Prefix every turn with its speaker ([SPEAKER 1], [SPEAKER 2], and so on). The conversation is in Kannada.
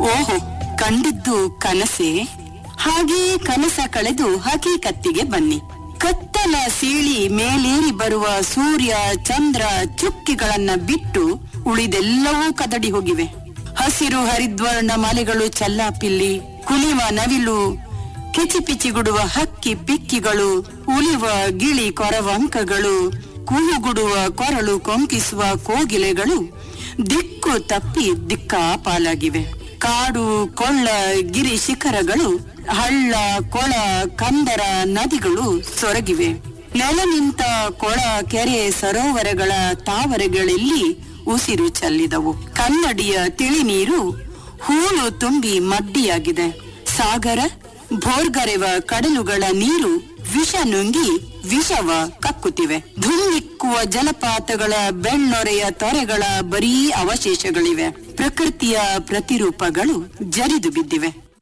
[SPEAKER 1] ಓಹೋ ಕಂಡಿದ್ದು ಕನಸೆ ಹಾಗೇ ಕನಸ ಕಳೆದು ಹಕೀಕತ್ತಿಗೆ ಬನ್ನಿ ಕತ್ತಲ ಸೀಳಿ ಮೇಲೇರಿ ಬರುವ ಸೂರ್ಯ ಚಂದ್ರ ಚುಕ್ಕಿಗಳನ್ನ ಬಿಟ್ಟು ಉಳಿದೆಲ್ಲವೂ ಕದಡಿ ಹೋಗಿವೆ ಹಸಿರು ಹರಿದ್ವರ್ಣ ಮಲೆಗಳು ಚಲ್ಲಾಪಿಲ್ಲಿ ಕುಲಿವ ನವಿಲು ಕಿಚಿಪಿಚಿಗುಡುವ ಹಕ್ಕಿ ಪಿಕ್ಕಿಗಳು ಉಲಿವ ಗಿಳಿ ಕೊರವಂಕಗಳು ಕೂಗುಡುವ ಕೊರಳು ಕೊಂಕಿಸುವ ಕೋಗಿಲೆಗಳು ದಿಕ್ಕು ತಪ್ಪಿ ದಿಕ್ಕಾಪಾಲಾಗಿವೆ ಕಾಡು ಕೊಳ್ಳ ಗಿರಿ ಶಿಖರಗಳು ಹಳ್ಳ ಕೊಳ ಕಂದರ ನದಿಗಳು ಸೊರಗಿವೆ ನೆಲ ನಿಂತ ಕೊಳ ಕೆರೆ ಸರೋವರಗಳ ತಾವರೆಗಳಲ್ಲಿ ಉಸಿರು ಚೆಲ್ಲಿದವು ಕನ್ನಡಿಯ ತಿಳಿ ನೀರು ಹೂಳು ತುಂಬಿ ಮಡ್ಡಿಯಾಗಿದೆ ಸಾಗರ ಭೋರ್ಗರೆವ ಕಡಲುಗಳ ನೀರು ವಿಷ ನುಂಗಿ ವಿಷವ ಕಕ್ಕುತ್ತಿವೆ ಧುಮ್ಮಿಕ್ಕುವ ಜಲಪಾತಗಳ ಬೆಣ್ಣೊರೆಯ ತೊರೆಗಳ ಬರೀ ಅವಶೇಷಗಳಿವೆ ಪ್ರಕೃತಿಯ ಪ್ರತಿರೂಪಗಳು ಜರಿದು ಬಿದ್ದಿವೆ